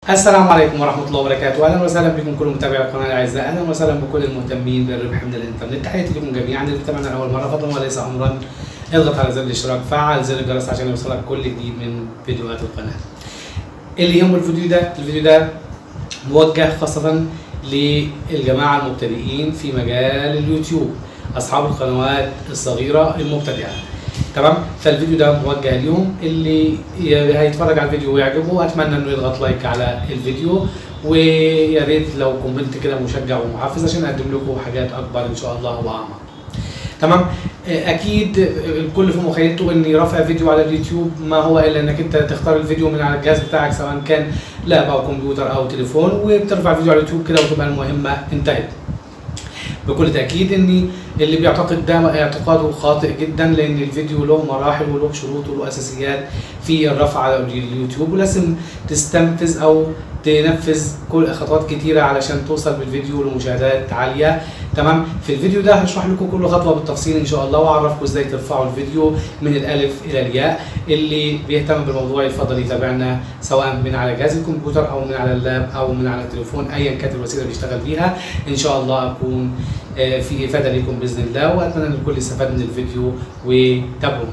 السلام عليكم ورحمة الله وبركاته، أهلا وسهلا بكم كل متابعي القناة الأعزاء، أهلا وسهلا بكل المهتمين بالربح من الإنترنت، تحياتي لكم جميعا اللي بتابعنا لأول مرة فضلا وليس أمرا اضغط على زر الاشتراك، فعل زر الجرس عشان يوصلك كل جديد من فيديوهات القناة. اللي يهم الفيديو ده، الفيديو ده موجه خاصة للجماعة المبتدئين في مجال اليوتيوب، أصحاب القنوات الصغيرة المبتدئة. تمام فالفيديو ده موجه ليهم اللي هيتفرج على الفيديو ويعجبه اتمنى انه يضغط لايك على الفيديو ويا ريت لو كومنت كده مشجع ومحفز عشان اقدم لكم حاجات اكبر ان شاء الله واعمق تمام اكيد الكل في مخيلته ان رفع فيديو على اليوتيوب ما هو الا انك انت تختار الفيديو من على الجهاز بتاعك سواء كان لاب او كمبيوتر او تليفون وبترفع الفيديو على اليوتيوب كده وتبقى المهمه انتهت بكل تاكيد ان اللي بيعتقد ده اعتقاده خاطئ جدا لان الفيديو له مراحل وله شروط وله اساسيات في الرفع على اليوتيوب ولازم تستنفذ او تنفذ كل خطوات كتيره علشان توصل بالفيديو لمشاهدات عاليه تمام في الفيديو ده هشرح لكم كل خطوه بالتفصيل ان شاء الله واعرفكم ازاي ترفعوا الفيديو من الالف الى الياء اللي بيهتم بالموضوع يفضل يتابعنا سواء من على جهاز الكمبيوتر او من على اللاب او من على التليفون ايا كانت الوسيله اللي بيشتغل بيها ان شاء الله اكون في افاده لكم باذن الله واتمنى ان الكل يستفاد من الفيديو وتابعوا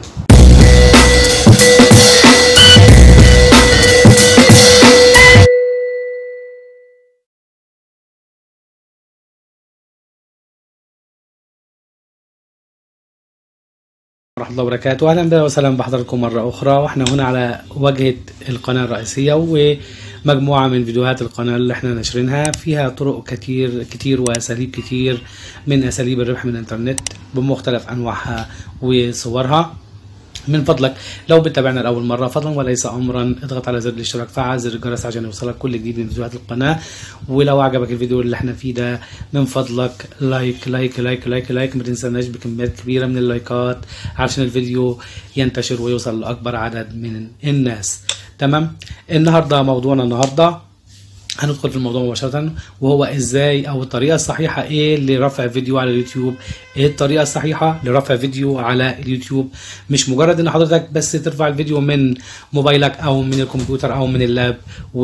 ورحمة الله وبركاته أهلا وسهلا بحضراتكم مرة أخرى وإحنا هنا على واجهة القناة الرئيسية ومجموعة من فيديوهات القناة اللي إحنا ناشرينها فيها طرق كتير كتير وأساليب كتير من أساليب الربح من الإنترنت بمختلف أنواعها وصورها من فضلك لو بتتابعنا لاول مره فضلا وليس امرا اضغط على زر الاشتراك فعل زر الجرس عشان يوصلك كل جديد من فيديوهات القناه ولو عجبك الفيديو اللي احنا فيه ده من فضلك لايك لايك لايك لايك لايك ما تنساناش بكميات كبيره من اللايكات عشان الفيديو ينتشر ويوصل لاكبر عدد من الناس تمام النهارده موضوعنا النهارده هندخل في الموضوع مباشرة وهو ازاي او الطريقة الصحيحة ايه لرفع فيديو على اليوتيوب ايه الطريقة الصحيحة لرفع فيديو على اليوتيوب مش مجرد ان حضرتك بس ترفع الفيديو من موبايلك او من الكمبيوتر او من اللاب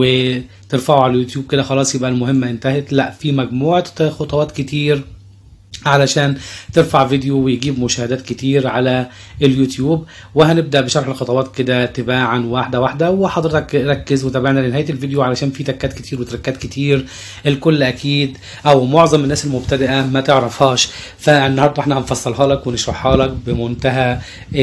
وترفعه على اليوتيوب كده خلاص يبقى المهمة انتهت لا في مجموعة خطوات كتير علشان ترفع فيديو ويجيب مشاهدات كتير على اليوتيوب وهنبدا بشرح الخطوات كده تباعا واحده واحده وحضرتك ركز وتابعنا لنهايه الفيديو علشان في تكات كتير وتركات كتير الكل اكيد او معظم الناس المبتدئه ما تعرفهاش فالنهارده احنا هنفصلها لك ونشرحها لك بمنتهى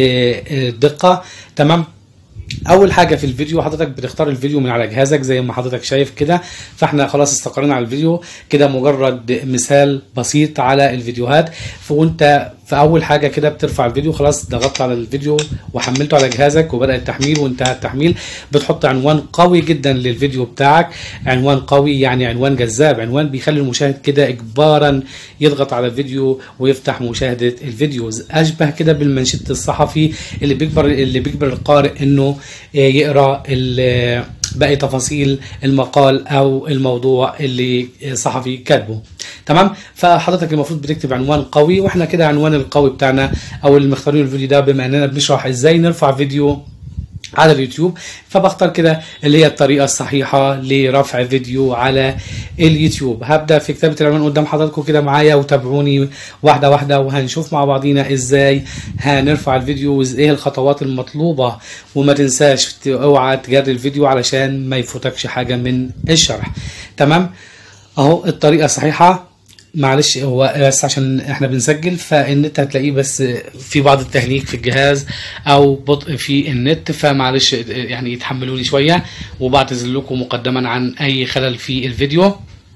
الدقه تمام اول حاجه في الفيديو حضرتك بتختار الفيديو من على جهازك زي ما حضرتك شايف كده فاحنا خلاص استقرينا على الفيديو كده مجرد مثال بسيط على الفيديوهات فوانت في اول حاجه كده بترفع الفيديو خلاص ضغطت على الفيديو وحملته على جهازك وبدا التحميل وانتهى التحميل بتحط عنوان قوي جدا للفيديو بتاعك عنوان قوي يعني عنوان جذاب عنوان بيخلي المشاهد كده اجبارا يضغط على الفيديو ويفتح مشاهده الفيديو اشبه كده بالمنشط الصحفي اللي بيجبر اللي بيجبر القارئ انه يقرا باقي تفاصيل المقال او الموضوع اللي صحفي كاتبه تمام فحضرتك المفروض بتكتب عنوان قوي واحنا كده عنوان القوي بتاعنا او اللي مختارين الفيديو ده بما اننا بنشرح ازاي نرفع فيديو على اليوتيوب فبختار كده اللي هي الطريقه الصحيحه لرفع فيديو على اليوتيوب هبدا في كتابه العنوان قدام حضراتكم كده معايا وتابعوني واحده واحده وهنشوف مع بعضينا ازاي هنرفع الفيديو وايه الخطوات المطلوبه وما تنساش اوعى تجري الفيديو علشان ما يفوتكش حاجه من الشرح تمام اهو الطريقه الصحيحه معلش هو بس عشان احنا بنسجل فالنت هتلاقيه بس في بعض التهنيك في الجهاز او بطء في النت فمعلش يعني يتحملوني شويه وبعتذر لكم مقدما عن اي خلل في الفيديو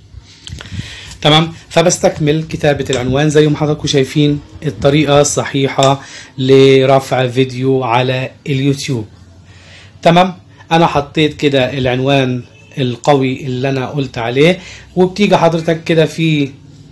تمام فبستكمل كتابة العنوان زي ما حضراتكم شايفين الطريقة الصحيحة لرفع فيديو على اليوتيوب تمام انا حطيت كده العنوان القوي اللي انا قلت عليه وبتيجي حضرتك كده في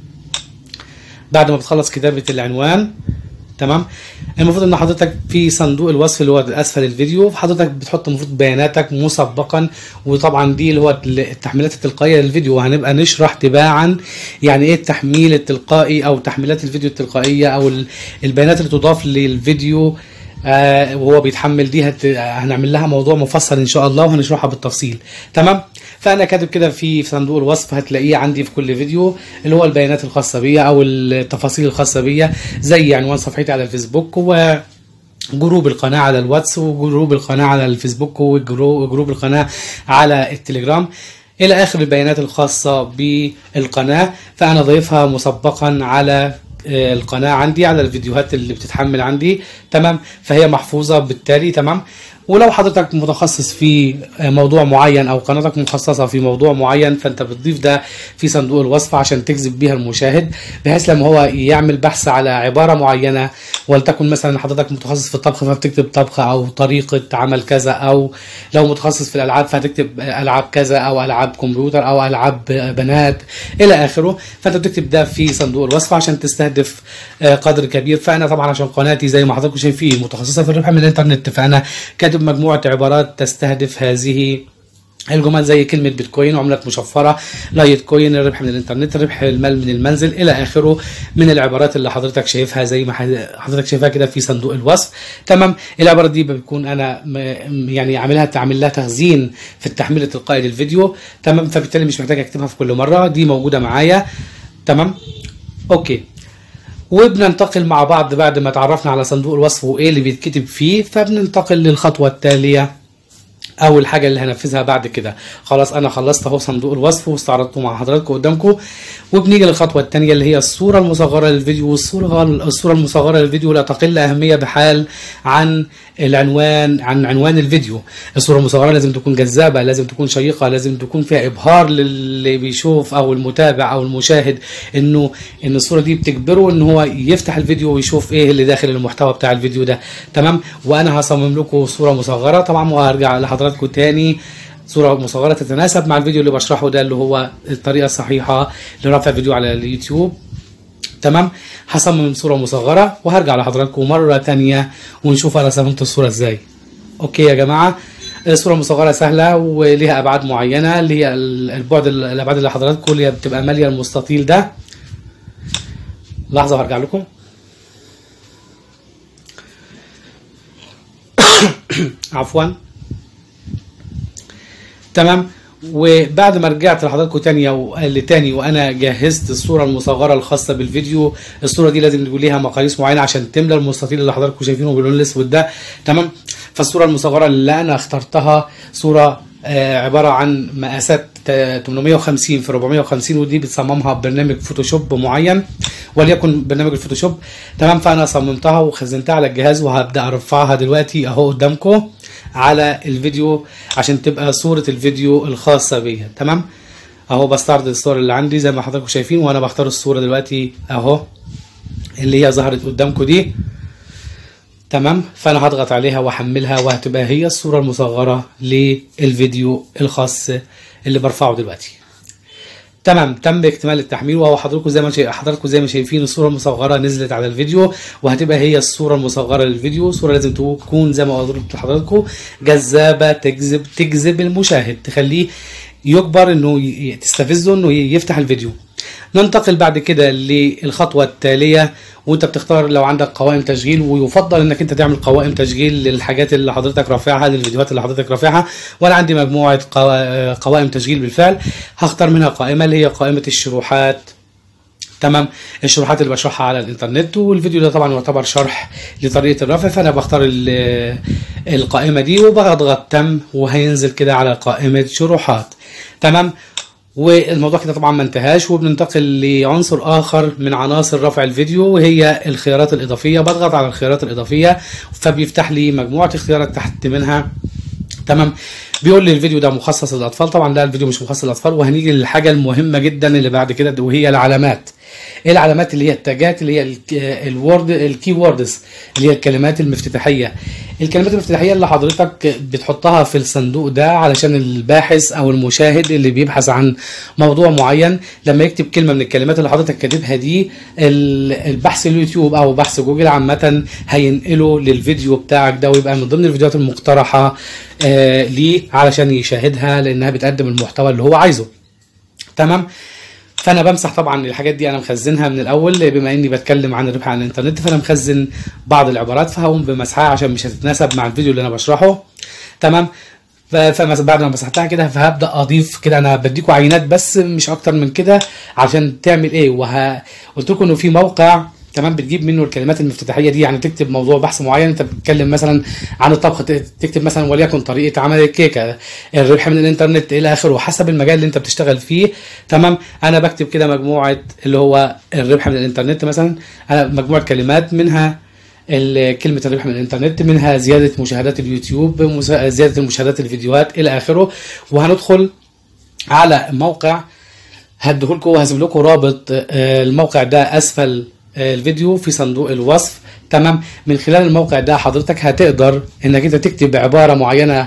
بعد ما بتخلص كتابة العنوان تمام المفروض ان حضرتك في صندوق الوصف اللي هو اسفل الفيديو حضرتك بتحط المفروض بياناتك مسبقا وطبعا دي اللي هو التحميلات التلقائيه للفيديو وهنبقى نشرح تباعا يعني ايه التحميل التلقائي او تحميلات الفيديو التلقائيه او البيانات اللي تضاف للفيديو آه وهو بيتحمل دي هت... هنعمل لها موضوع مفصل ان شاء الله وهنشرحها بالتفصيل تمام فانا كاتب كده في في صندوق الوصف هتلاقيه عندي في كل فيديو اللي هو البيانات الخاصه بيا او التفاصيل الخاصه بيا زي عنوان صفحتي على الفيسبوك و جروب القناة على الواتس وجروب القناة على الفيسبوك وجروب القناة على التليجرام إلى آخر البيانات الخاصة بالقناة فأنا ضيفها مسبقا على القناة عندي على الفيديوهات اللي بتتحمل عندي تمام فهي محفوظة بالتالي تمام ولو حضرتك متخصص في موضوع معين او قناتك مخصصه في موضوع معين فانت بتضيف ده في صندوق الوصف عشان تجذب بيها المشاهد بحيث لما هو يعمل بحث على عباره معينه ولتكن مثلا حضرتك متخصص في الطبخ فبتكتب طبخ او طريقه عمل كذا او لو متخصص في الالعاب فهتكتب العاب كذا او العاب كمبيوتر او العاب بنات الى اخره فانت بتكتب ده في صندوق الوصف عشان تستهدف قدر كبير فانا طبعا عشان قناتي زي ما حضراتكم شايفين متخصصه في الربح من الانترنت فانا كاتب مجموعة عبارات تستهدف هذه الجمل زي كلمة بيتكوين عملات مشفرة لايت كوين الربح من الانترنت ربح المال من المنزل إلى آخره من العبارات اللي حضرتك شايفها زي ما حضرتك شايفها كده في صندوق الوصف تمام العبارات دي بتكون أنا يعني عاملها تعمل لها تخزين في التحميل التلقائي للفيديو تمام فبالتالي مش محتاج أكتبها في كل مرة دي موجودة معايا تمام أوكي وبننتقل مع بعض بعد ما تعرفنا على صندوق الوصف وايه اللي بيتكتب فيه فبننتقل للخطوه التاليه او الحاجه اللي هنفذها بعد كده خلاص انا خلصت اهو صندوق الوصف واستعرضته مع حضراتكم قدامكم وبنيجي للخطوه الثانيه اللي هي الصوره المصغره للفيديو والصوره الصوره المصغره للفيديو لا تقل اهميه بحال عن العنوان عن عنوان الفيديو الصوره المصغره لازم تكون جذابه لازم تكون شيقه لازم تكون فيها ابهار للي بيشوف او المتابع او المشاهد انه ان الصوره دي بتجبره ان هو يفتح الفيديو ويشوف ايه اللي داخل المحتوى بتاع الفيديو ده تمام وانا هصمم لكم صوره مصغره طبعا وهرجع لحضراتكم تاني صورة مصغرة تتناسب مع الفيديو اللي بشرحه ده اللي هو الطريقة الصحيحة لرفع فيديو على اليوتيوب تمام هصمم صورة مصغرة وهرجع لحضراتكم مرة تانية ونشوف انا صممت الصورة ازاي اوكي يا جماعة الصورة المصغرة سهلة وليها ابعاد معينة اللي هي البعد الابعاد اللي حضراتكم اللي بتبقى مالية المستطيل ده لحظة وهرجع لكم عفوا تمام وبعد ما رجعت لحضراتكم تاني او لتاني وانا جهزت الصوره المصغره الخاصه بالفيديو الصوره دي لازم يكون ليها مقاييس معينه عشان تملى المستطيل اللي حضراتكم شايفينه باللون الاسود ده تمام فالصوره المصغره اللي انا اخترتها صوره آه عباره عن مقاسات 850 في 450 ودي بتصممها ببرنامج فوتوشوب معين وليكن برنامج الفوتوشوب تمام فانا صممتها وخزنتها على الجهاز وهبدا ارفعها دلوقتي اهو قدامكم على الفيديو عشان تبقى صورة الفيديو الخاصة بيها تمام اهو بستعرض الصور اللي عندي زي ما حضراتكم شايفين وانا بختار الصورة دلوقتي اهو اللي هي ظهرت قدامكم دي تمام فانا هضغط عليها واحملها وهتبقى هي الصورة المصغرة للفيديو الخاص اللي برفعه دلوقتي تمام تم اكتمال التحميل وهو حضراتكم زي ما شا... حضراتكم زي ما شايفين الصوره المصغره نزلت على الفيديو وهتبقى هي الصوره المصغره للفيديو صوره لازم تكون زي ما قلت لحضراتكم جذابه تجذب تجذب المشاهد تخليه يجبر انه ي... تستفزه انه يفتح الفيديو ننتقل بعد كده للخطوه التاليه وانت بتختار لو عندك قوائم تشغيل ويفضل انك انت تعمل قوائم تشغيل للحاجات اللي حضرتك رافعها للفيديوهات اللي حضرتك رافعها وانا عندي مجموعه قوائم تشغيل بالفعل هختار منها قائمه اللي هي قائمه الشروحات تمام الشروحات اللي بشرحها على الانترنت والفيديو ده طبعا يعتبر شرح لطريقه الرفع فانا بختار القائمه دي وبضغط تم وهينزل كده على قائمه شروحات تمام والموضوع كده طبعا ما انتهاش وبننتقل لعنصر اخر من عناصر رفع الفيديو وهي الخيارات الاضافيه بضغط على الخيارات الاضافيه فبيفتح لي مجموعه اختيارات تحت منها تمام بيقول لي الفيديو ده مخصص للاطفال طبعا لا الفيديو مش مخصص للاطفال وهنيجي للحاجه المهمه جدا اللي بعد كده وهي العلامات ايه العلامات اللي هي التاجات اللي هي الورد الكي ووردز اللي هي الكلمات المفتتحيه الكلمات المفتتحيه اللي حضرتك بتحطها في الصندوق ده علشان الباحث او المشاهد اللي بيبحث عن موضوع معين لما يكتب كلمه من الكلمات اللي حضرتك كاتبها دي البحث اليوتيوب او بحث جوجل عامه هينقله للفيديو بتاعك ده ويبقى من ضمن الفيديوهات المقترحه آه ليه علشان يشاهدها لانها بتقدم المحتوى اللي هو عايزه تمام فانا بمسح طبعا الحاجات دي انا مخزنها من الاول بما اني بتكلم عن الربح على الانترنت فانا مخزن بعض العبارات فهقوم بمسحها عشان مش هتتناسب مع الفيديو اللي انا بشرحه تمام ف- فمثلا بعد ما مسحتها كده فهبدا اضيف كده انا بديكوا عينات بس مش اكتر من كده عشان تعمل ايه وه... قلت لكم انه في موقع تمام بتجيب منه الكلمات المفتتحيه دي يعني تكتب موضوع بحث معين انت بتتكلم مثلا عن الطبخ ت- تكتب مثلا وليكن طريقه عمل الكيكه الربح من الانترنت الى اخره حسب المجال اللي انت بتشتغل فيه تمام انا بكتب كده مجموعه اللي هو الربح من الانترنت مثلا انا مجموعه كلمات منها ال- كلمة الربح من الانترنت منها زيادة مشاهدات اليوتيوب مسا- زيادة المشاهدات الفيديوهات إلى آخره وهندخل على موقع هديهولكم وهسيب لكم رابط آه، الموقع ده اسفل آه، الفيديو في صندوق الوصف تمام من خلال الموقع ده حضرتك هتقدر انك انت تكتب عباره معينه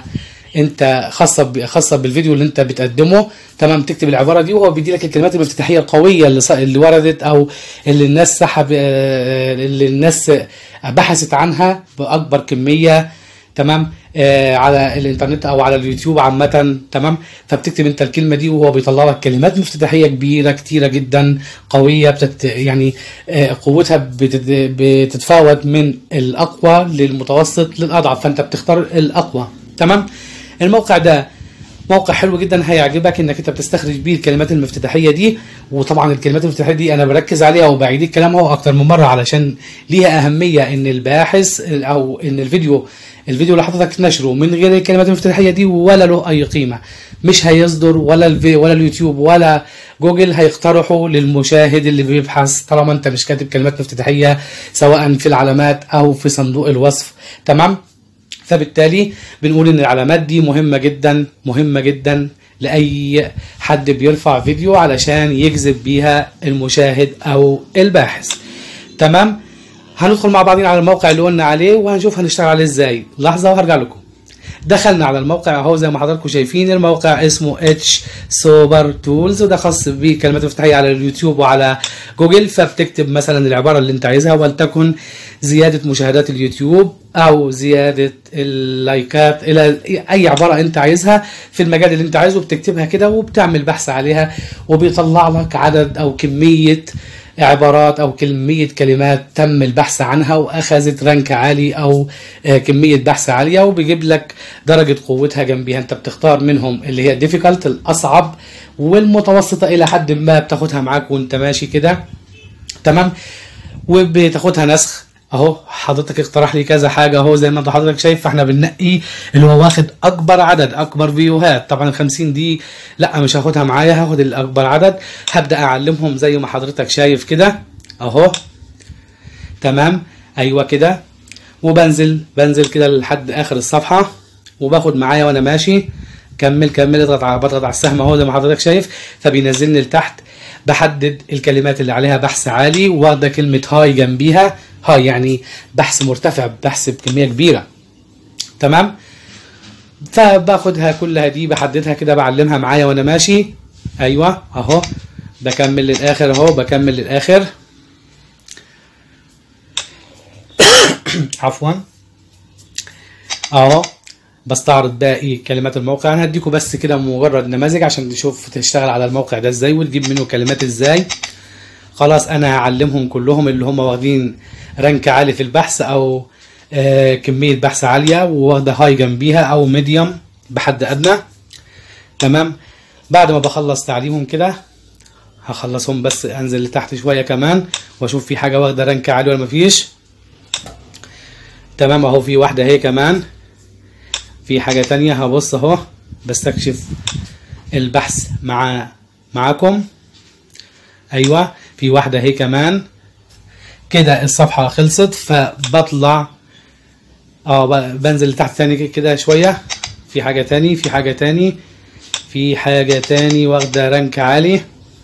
انت خاصه ب- خاصه بالفيديو اللي انت بتقدمه تمام تكتب العباره دي وهو بيدي لك الكلمات المفتتحيه القويه اللي ص- اللي وردت او اللي الناس سحب آه، اللي الناس بحثت عنها باكبر كميه تمام آه على الانترنت او على اليوتيوب عامه تمام فبتكتب انت الكلمه دي وهو بيطلع لك كلمات مفتتحيه كبيره كتيره جدا قويه بتت يعني آه قوتها بتت بتتفاوت من الاقوى للمتوسط للاضعف فانت بتختار الاقوى تمام الموقع ده موقع حلو جدا هيعجبك انك انت بتستخرج بيه الكلمات المفتتحيه دي وطبعا الكلمات المفتتحيه دي انا بركز عليها وبعيد الكلام هو اكتر من مره علشان ليها اهميه ان الباحث او ان الفيديو الفيديو اللي حضرتك نشره من غير الكلمات المفتتحيه دي ولا له اي قيمه مش هيصدر ولا الفي ولا اليوتيوب ولا جوجل هيقترحوا للمشاهد اللي بيبحث طالما انت مش كاتب كلمات مفتتحيه سواء في العلامات او في صندوق الوصف تمام فبالتالي بنقول ان العلامات دي مهمة جدا مهمة جدا لأي حد بيرفع فيديو علشان يجذب بيها المشاهد أو الباحث تمام هندخل مع بعضين على الموقع اللي قلنا عليه وهنشوف هنشتغل عليه ازاي لحظة وهرجع لكم دخلنا على الموقع اهو زي ما حضراتكم شايفين الموقع اسمه اتش سوبر تولز وده خاص بكلمات مفتاحيه على اليوتيوب وعلى جوجل فبتكتب مثلا العباره اللي انت عايزها ولتكن زياده مشاهدات اليوتيوب او زياده اللايكات الى اي عباره انت عايزها في المجال اللي انت عايزه بتكتبها كده وبتعمل بحث عليها وبيطلع لك عدد او كميه عبارات او كميه كلمات تم البحث عنها واخذت رانك عالي او آه، كميه بحث عاليه وبيجيب لك درجه قوتها جنبيها انت بتختار منهم اللي هي ديفيكالت الاصعب والمتوسطه الى حد ما بتاخدها معاك وانت ماشي كده تمام وبتاخدها نسخ اهو حضرتك اقترح لي كذا حاجه اهو زي ما انت حضرتك شايف فاحنا بننقي اللي هو واخد اكبر عدد اكبر فيوهات طبعا ال 50 دي لا مش هاخدها معايا هاخد الاكبر عدد هبدا اعلمهم زي ما حضرتك شايف كده اهو تمام ايوه كده وبنزل بنزل كده لحد اخر الصفحه وباخد معايا وانا ماشي كمل كمل اضغط على بضغط على السهم اهو زي ما حضرتك شايف فبينزلني لتحت بحدد الكلمات اللي عليها بحث عالي واخده كلمه هاي جنبيها هاي يعني بحث مرتفع بحث بكميه كبيره تمام فباخدها كلها دي بحددها كده بعلمها معايا وانا ماشي ايوه اهو بكمل للاخر اهو بكمل للاخر عفوا اهو بستعرض باقي كلمات الموقع انا هديكم بس كده مجرد نماذج عشان تشوف تشتغل على الموقع ده ازاي وتجيب منه كلمات ازاي خلاص انا هعلمهم كلهم اللي هم واخدين رانك عالي في البحث او آه كمية بحث عالية وواخدة هاي جنبيها او ميديوم بحد ادنى تمام بعد ما بخلص تعليمهم كده هخلصهم بس انزل لتحت شوية كمان واشوف في حاجة واخدة رانك عالي ولا مفيش تمام اهو في واحدة اهي كمان في حاجة تانية هبص اهو بستكشف البحث مع معاكم ايوه في واحدة اهي كمان كده الصفحة خلصت فبطلع اه ب- بنزل لتحت تاني كده شوية في حاجة تاني في حاجة تاني في حاجة تاني واخدة رانك عالي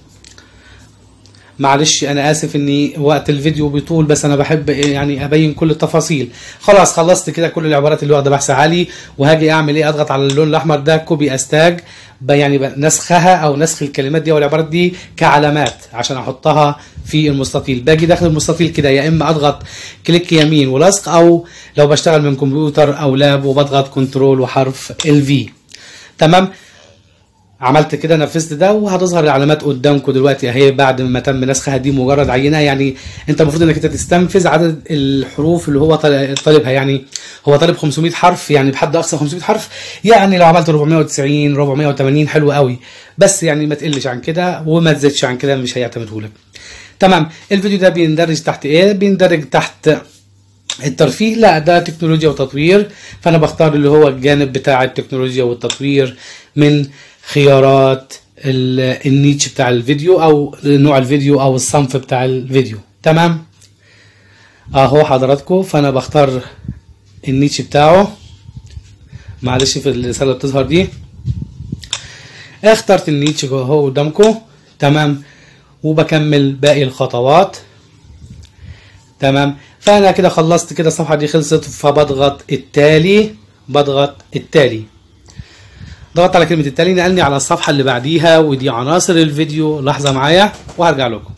معلش انا اسف اني وقت الفيديو بيطول بس انا بحب يعني ابين كل التفاصيل خلاص خلصت كده كل العبارات اللي واخده بحث عالي وهاجي اعمل ايه اضغط على اللون الاحمر ده كوبي استاج ب- يعني ب- نسخها او نسخ الكلمات دي او العبارات دي كعلامات عشان احطها في المستطيل باجي داخل المستطيل كده يا اما اضغط كليك يمين ولصق او لو بشتغل من كمبيوتر او لاب وبضغط كنترول وحرف الفي تمام عملت كده نفذت ده وهتظهر العلامات قدامكم دلوقتي اهي بعد ما تم نسخها دي مجرد عينه يعني انت المفروض انك انت تستنفذ عدد الحروف اللي هو طال- طالبها يعني هو طالب 500 حرف يعني بحد اقصى 500 حرف يعني لو عملت 490 480 حلو قوي بس يعني ما تقلش عن كده وما تزيدش عن كده مش هيعتمده لك تمام الفيديو ده بيندرج تحت ايه بيندرج تحت الترفيه لا ده تكنولوجيا وتطوير فانا بختار اللي هو الجانب بتاع التكنولوجيا والتطوير من خيارات ال- النيتش بتاع الفيديو او نوع الفيديو او الصنف بتاع الفيديو تمام اهو حضراتكم فانا بختار النيتش بتاعه معلش في الرساله اللي بتظهر دي اخترت النيتش اهو قدامكم تمام وبكمل باقي الخطوات تمام فانا كده خلصت كده الصفحه دي خلصت فبضغط التالي بضغط التالي ضغطت على كلمه التالي نقلني على الصفحه اللي بعديها ودي عناصر الفيديو لحظه معايا وهرجع لكم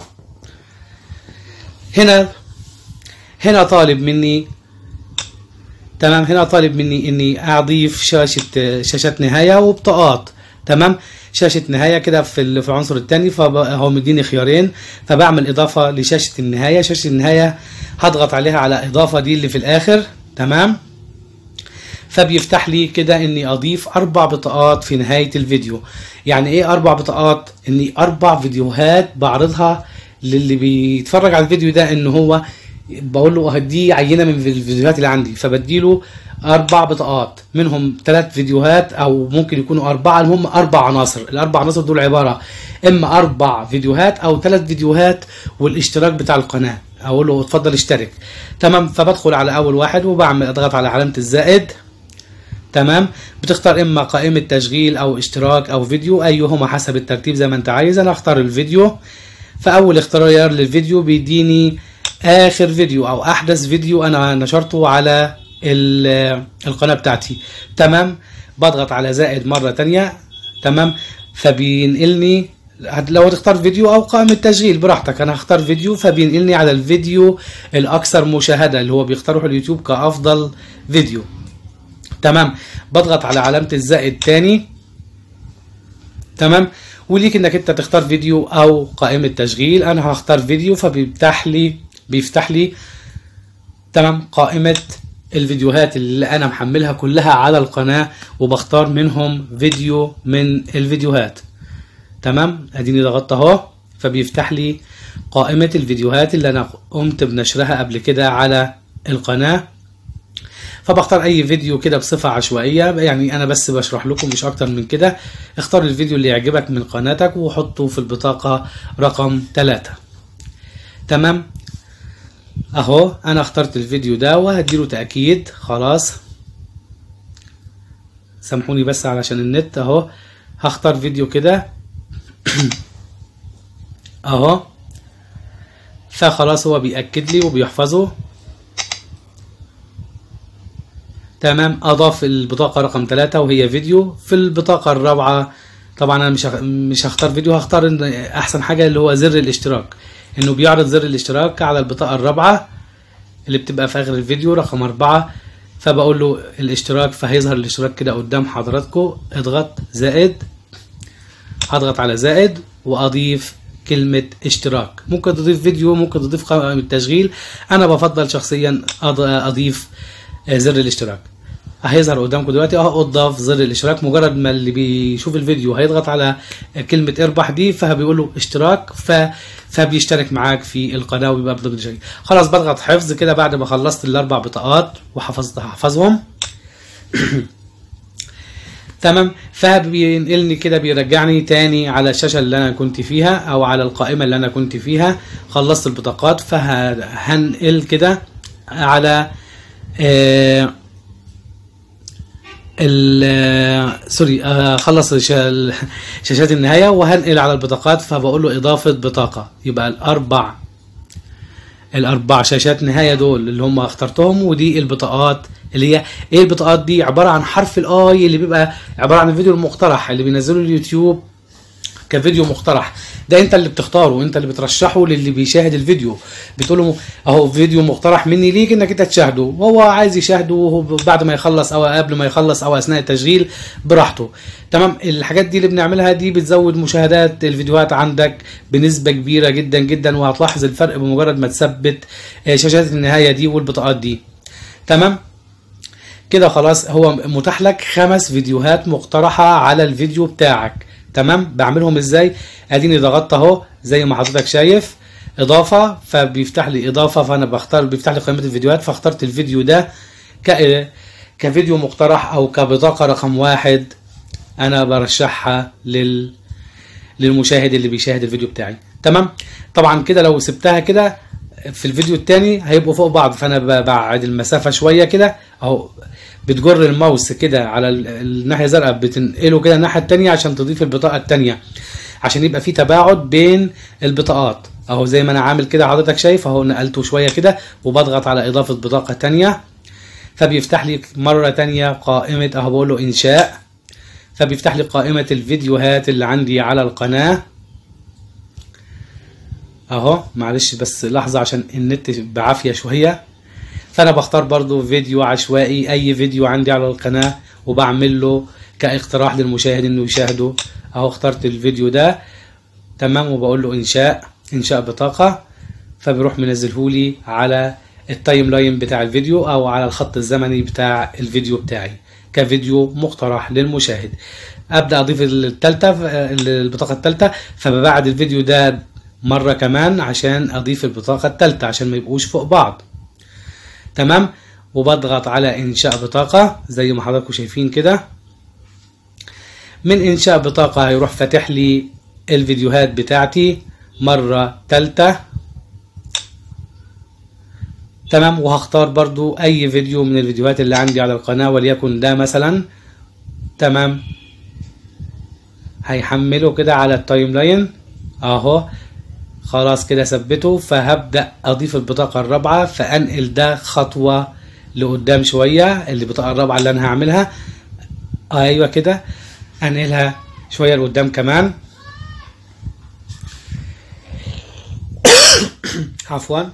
هنا هنا طالب مني تمام هنا طالب مني اني اضيف شاشه شاشات نهايه وبطاقات تمام شاشه نهايه كده في ال- في العنصر الثاني فهو مديني خيارين فبعمل اضافه لشاشه النهايه شاشه النهايه هضغط عليها على اضافه دي اللي في الاخر تمام فبيفتح لي كده اني اضيف اربع بطاقات في نهايه الفيديو يعني ايه اربع بطاقات اني اربع فيديوهات بعرضها للي بيتفرج على الفيديو ده ان هو بقول له هدي عينه من الفيديوهات اللي عندي فبديله اربع بطاقات منهم ثلاث فيديوهات او ممكن يكونوا اربعه اللي هم اربع عناصر الاربع عناصر دول عباره اما اربع فيديوهات او ثلاث فيديوهات والاشتراك بتاع القناه اقول له اتفضل اشترك تمام فبدخل على اول واحد وبعمل اضغط على علامه الزائد تمام بتختار اما قائمة تشغيل او اشتراك او فيديو ايهما حسب الترتيب زي ما انت عايز انا اختار الفيديو فاول اختيار للفيديو بيديني اخر فيديو او احدث فيديو انا نشرته على ال- القناة بتاعتي تمام بضغط على زائد مرة تانية تمام فبينقلني هت- لو هتختار فيديو او قائمة تشغيل براحتك انا هختار فيديو فبينقلني على الفيديو الاكثر مشاهدة اللي هو بيختاره اليوتيوب كافضل فيديو تمام بضغط على علامة الزائد تاني تمام وليك انك انت تختار فيديو او قائمة تشغيل انا هختار فيديو فبيفتح لي بيفتح لي تمام قائمة الفيديوهات اللي انا محملها كلها على القناة وبختار منهم فيديو من الفيديوهات تمام اديني ضغطت اهو فبيفتح لي قائمة الفيديوهات اللي انا قمت بنشرها قبل كده على القناة فبختار اي فيديو كده بصفة عشوائية يعني انا بس بشرح لكم مش اكتر من كده اختار الفيديو اللي يعجبك من قناتك وحطه في البطاقة رقم 3 تمام اهو انا اخترت الفيديو ده وهديله تأكيد خلاص سامحوني بس علشان النت اهو هختار فيديو كده اهو فخلاص هو بيأكد لي وبيحفظه تمام اضاف البطاقه رقم 3 وهي فيديو في البطاقه الرابعه طبعا انا مش هخ- مش هختار فيديو هختار إن احسن حاجه اللي هو زر الاشتراك انه بيعرض زر الاشتراك على البطاقه الرابعه اللي بتبقى في اخر الفيديو رقم أربعة فبقول له الاشتراك فهيظهر الاشتراك كده قدام حضراتكم اضغط زائد هضغط على زائد واضيف كلمة اشتراك ممكن تضيف فيديو ممكن تضيف قائمة تشغيل انا بفضل شخصيا أض- اضيف آه، زر الاشتراك هيظهر قدامكم دلوقتي اهو اضاف زر الاشتراك مجرد ما اللي بيشوف الفيديو هيضغط على كلمة اربح دي فبيقول له اشتراك ف... فبيشترك معاك في القناة ويبقى بدك شيء خلاص بضغط حفظ كده بعد ما خلصت الاربع بطاقات وحفظت هحفظهم تمام فبينقلني كده بيرجعني تاني على الشاشة اللي انا كنت فيها او على القائمة اللي انا كنت فيها خلصت البطاقات فهنقل كده على آه ال سوري آه، خلص شا- شاشات النهايه وهنقل على البطاقات فبقول له اضافه بطاقه يبقى الاربع الاربع شاشات نهايه دول اللي هم اخترتهم ودي البطاقات اللي هي ايه البطاقات دي عباره عن حرف الاي اللي بيبقى عباره عن الفيديو المقترح اللي بينزله اليوتيوب كفيديو مقترح ده انت اللي بتختاره انت اللي بترشحه للي بيشاهد الفيديو بتقول له اهو فيديو مقترح مني ليك انك انت تشاهده وهو عايز يشاهده وهو بعد ما يخلص او قبل ما يخلص او اثناء التشغيل براحته تمام الحاجات دي اللي بنعملها دي بتزود مشاهدات الفيديوهات عندك بنسبه كبيره جدا جدا وهتلاحظ الفرق بمجرد ما تثبت آه، شاشات النهايه دي والبطاقات دي تمام كده خلاص هو متاح لك خمس فيديوهات مقترحة على الفيديو بتاعك تمام بعملهم ازاي اديني ضغطت اهو زي ما حضرتك شايف اضافة فبيفتح لي اضافة فانا بختار بيفتح لي قائمة الفيديوهات فاخترت الفيديو ده ك كفيديو مقترح او كبطاقة رقم واحد انا برشحها لل للمشاهد اللي بيشاهد الفيديو بتاعي تمام طبعا كده لو سبتها كده في الفيديو التاني هيبقوا فوق بعض فانا ببعد المسافه شويه كده اهو بتجر الماوس كده على ال- الناحيه الزرقاء بتنقله كده الناحيه التانيه عشان تضيف البطاقه التانيه عشان يبقى في تباعد بين البطاقات اهو زي ما انا عامل كده حضرتك شايف اهو نقلته شويه كده وبضغط على اضافه بطاقه تانيه فبيفتح لي مره تانيه قائمه اهو بقول له انشاء فبيفتح لي قائمه الفيديوهات اللي عندي على القناه اهو معلش بس لحظة عشان النت بعافية شوية فانا بختار برضو فيديو عشوائي اي فيديو عندي على القناة وبعمل له كاقتراح للمشاهد انه يشاهده اهو اخترت الفيديو ده تمام وبقول له انشاء انشاء بطاقة فبيروح منزلهولي على التايم لاين بتاع الفيديو او على الخط الزمني بتاع الفيديو بتاعي كفيديو مقترح للمشاهد ابدا اضيف التالتة البطاقة التالتة فببعد الفيديو ده مرة كمان عشان اضيف البطاقة التالتة عشان ما يبقوش فوق بعض تمام وبضغط على انشاء بطاقة زي ما حضراتكم شايفين كده من انشاء بطاقة هيروح فاتح لي الفيديوهات بتاعتي مرة تالتة تمام وهختار برضو اي فيديو من الفيديوهات اللي عندي على القناة وليكن ده مثلا تمام هيحمله كده على التايم لاين اهو خلاص كده ثبته فهبدأ اضيف البطاقة الرابعة فانقل ده خطوة لقدام شوية اللي البطاقة الرابعة اللي انا هعملها ايوه كده انقلها شوية لقدام كمان عفوا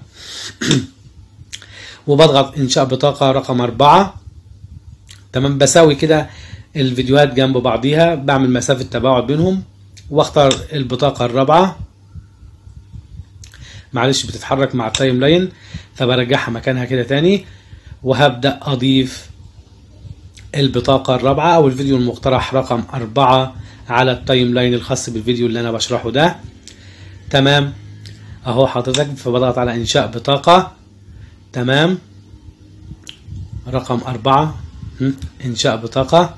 وبضغط انشاء بطاقة رقم اربعة تمام بساوي كده الفيديوهات جنب بعضيها بعمل مسافة تباعد بينهم واختار البطاقة الرابعة معلش بتتحرك مع التايم لاين فبرجعها مكانها كده تاني وهبدأ أضيف البطاقة الرابعة أو الفيديو المقترح رقم أربعة على التايم لاين الخاص بالفيديو اللي أنا بشرحه ده تمام أهو حضرتك فبضغط على إنشاء بطاقة تمام رقم أربعة هم، إنشاء بطاقة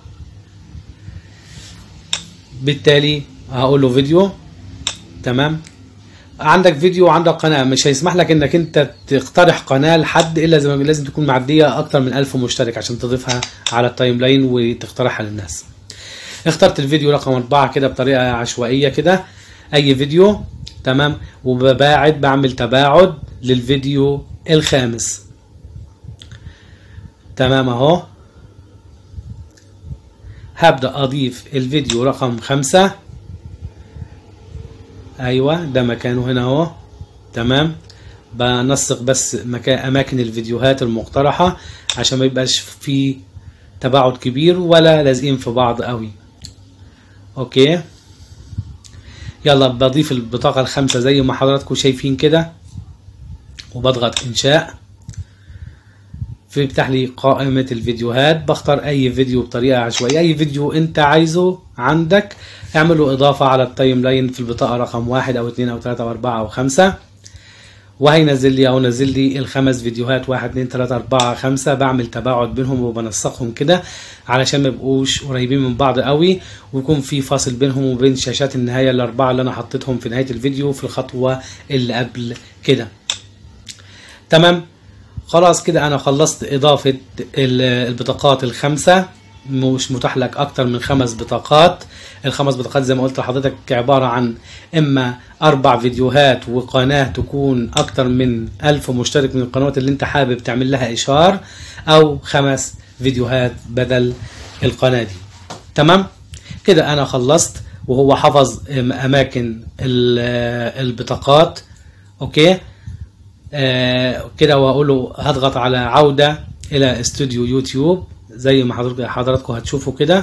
بالتالي هقول له فيديو تمام عندك فيديو وعندك قناة مش هيسمح لك انك انت تقترح قناة لحد الا زي ما لازم تكون معدية اكتر من ألف مشترك عشان تضيفها على التايم لاين وتقترحها للناس اخترت الفيديو رقم أربعة كده بطريقة عشوائية كده اي فيديو تمام وبباعد بعمل تباعد للفيديو الخامس تمام اهو هبدأ اضيف الفيديو رقم خمسة ايوه ده مكانه هنا اهو تمام بنسق بس مكان اماكن الفيديوهات المقترحه عشان ما يبقاش في تباعد كبير ولا لازقين في بعض قوي اوكي يلا بضيف البطاقه الخامسه زي ما حضراتكم شايفين كده وبضغط انشاء فيفتح لي قائمة الفيديوهات بختار أي فيديو بطريقة عشوائية أي فيديو أنت عايزه عندك اعمله إضافة على التايم لاين في البطاقة رقم واحد أو اتنين أو تلاتة أو أربعة أو خمسة وهينزل لي أو نزل لي الخمس فيديوهات واحد اتنين تلاتة أربعة خمسة بعمل تباعد بينهم وبنسقهم كده علشان ما يبقوش قريبين من بعض قوي ويكون في فاصل بينهم وبين شاشات النهاية الأربعة اللي أنا حطيتهم في نهاية الفيديو في الخطوة اللي قبل كده تمام خلاص كده انا خلصت اضافة ال- البطاقات الخمسة مش متاح لك اكتر من خمس بطاقات الخمس بطاقات زي ما قلت لحضرتك عبارة عن اما اربع فيديوهات وقناة تكون اكتر من الف مشترك من القنوات اللي انت حابب تعمل لها اشهار او خمس فيديوهات بدل القناة دي تمام كده انا خلصت وهو حفظ أم- اماكن ال- البطاقات اوكي آه كده واقول له هضغط على عوده الى استوديو يوتيوب زي ما حضرتك حضراتكم هتشوفوا كده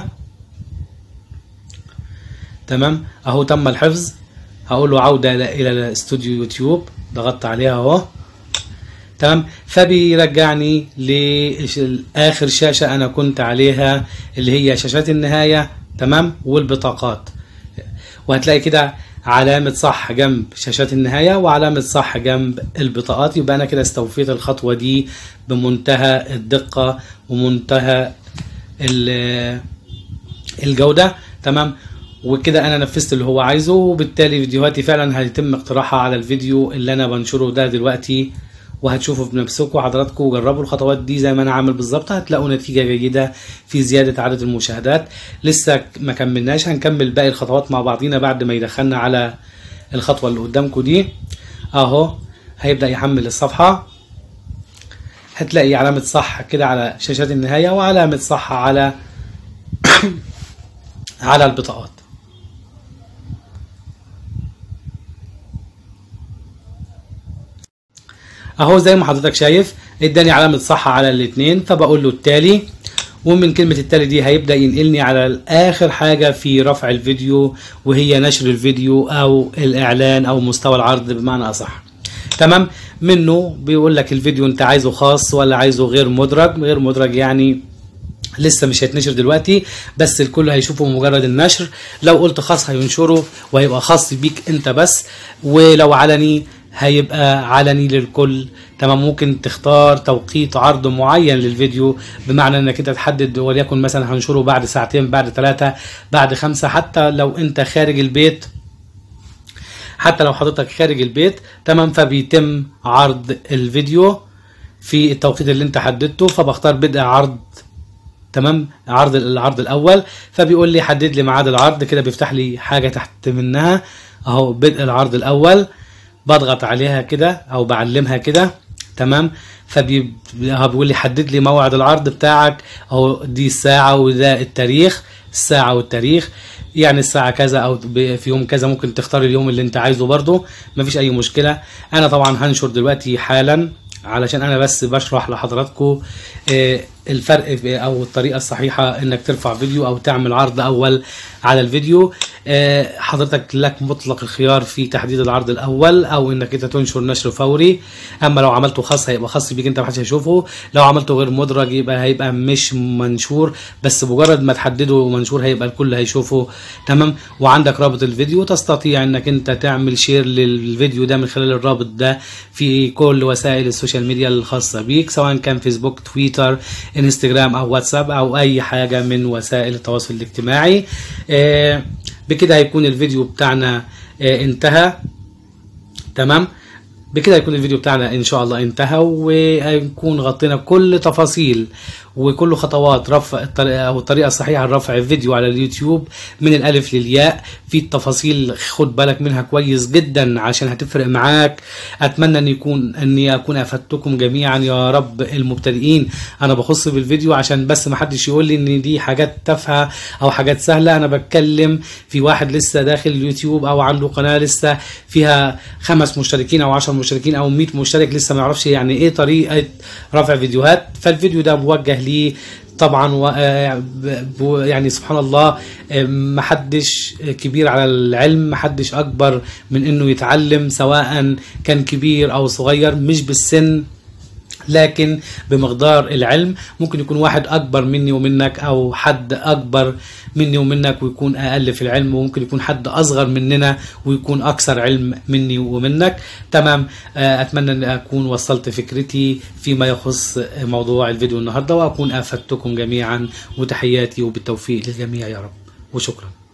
تمام اهو تم الحفظ هقول له عوده الى إلى استوديو يوتيوب ضغطت عليها اهو تمام فبيرجعني لاخر شاشه انا كنت عليها اللي هي شاشات النهايه تمام والبطاقات وهتلاقي كده علامة صح جنب شاشات النهاية وعلامة صح جنب البطاقات يبقى أنا كده استوفيت الخطوة دي بمنتهى الدقة ومنتهى ال- الجودة تمام وكده انا نفذت اللي هو عايزه وبالتالي فيديوهاتي فعلا هيتم اقتراحها على الفيديو اللي انا بنشره ده دلوقتي وهتشوفوا بنفسكم حضراتكم وجربوا الخطوات دي زي ما انا عامل بالظبط هتلاقوا نتيجة جيدة في زيادة عدد المشاهدات لسه ما كملناش هنكمل باقي الخطوات مع بعضينا بعد ما يدخلنا على الخطوة اللي قدامكم دي اهو هيبدأ يحمل الصفحة هتلاقي علامة صح كده على شاشات النهاية وعلامة صح على على البطاقات اهو زي ما حضرتك شايف اداني علامة صح على الاتنين فبقول له التالي ومن كلمة التالي دي هيبدأ ينقلني على آخر حاجة في رفع الفيديو وهي نشر الفيديو أو الإعلان أو مستوى العرض بمعنى أصح تمام منه بيقول لك الفيديو أنت عايزه خاص ولا عايزه غير مدرج غير مدرج يعني لسه مش هيتنشر دلوقتي بس الكل هيشوفه مجرد النشر لو قلت خاص هينشره وهيبقى خاص بيك انت بس ولو علني هيبقى علني للكل تمام ممكن تختار توقيت عرض معين للفيديو بمعنى انك انت تحدد وليكن مثلا هنشره بعد ساعتين بعد ثلاثة بعد خمسة حتى لو انت خارج البيت حتى لو حضرتك خارج البيت تمام فبيتم عرض الفيديو في التوقيت اللي انت حددته فبختار بدء عرض تمام عرض العرض الاول فبيقول لي حدد لي ميعاد العرض كده بيفتح لي حاجه تحت منها اهو بدء العرض الاول بضغط عليها كده او بعلمها كده تمام فبيقول لي حدد لي موعد العرض بتاعك اهو دي الساعه وده التاريخ الساعه والتاريخ يعني الساعة كذا أو ب- في يوم كذا ممكن تختار اليوم اللي أنت عايزه برضه مفيش أي مشكلة أنا طبعا هنشر دلوقتي حالا علشان أنا بس بشرح لحضراتكم آه، الفرق في- أو الطريقة الصحيحة إنك ترفع فيديو أو تعمل عرض أول على الفيديو آه، حضرتك لك مطلق الخيار في تحديد العرض الأول أو إنك أنت تنشر نشر فوري أما لو عملته خاص هيبقى خاص بيك أنت محدش هيشوفه لو عملته غير مدرج يبقى هيبقى مش منشور بس مجرد ما تحدده منشور هيبقى الكل هيشوفه تمام وعندك رابط الفيديو تستطيع انك انت تعمل شير للفيديو ده من خلال الرابط ده في كل وسائل السوشيال ميديا الخاصة بيك سواء كان فيسبوك تويتر انستجرام او واتساب او اي حاجة من وسائل التواصل الاجتماعي آه، بكده هيكون الفيديو بتاعنا آه، انتهى تمام بكده يكون الفيديو بتاعنا ان شاء الله انتهى وهنكون غطينا كل تفاصيل وكل خطوات رفع الطريقه او الطريقه الصحيحه لرفع الفيديو على اليوتيوب من الالف للياء في التفاصيل خد بالك منها كويس جدا عشان هتفرق معاك اتمنى ان يكون اني اكون افدتكم جميعا يا رب المبتدئين انا بخص بالفيديو عشان بس ما حدش يقول لي ان دي حاجات تافهه او حاجات سهله انا بتكلم في واحد لسه داخل اليوتيوب او عنده قناه لسه فيها خمس مشتركين او 10 مشتركين او 100 مشترك لسه ما يعرفش يعني ايه طريقه رفع فيديوهات فالفيديو ده موجه ليه طبعا و آه، ب- ب- يعني سبحان الله آه، محدش كبير على العلم محدش اكبر من انه يتعلم سواء كان كبير او صغير مش بالسن لكن بمقدار العلم ممكن يكون واحد اكبر مني ومنك او حد اكبر مني ومنك ويكون اقل في العلم وممكن يكون حد اصغر مننا ويكون اكثر علم مني ومنك تمام آه، اتمنى ان اكون وصلت فكرتي فيما يخص موضوع الفيديو النهارده واكون افدتكم جميعا وتحياتي وبالتوفيق للجميع يا رب وشكرا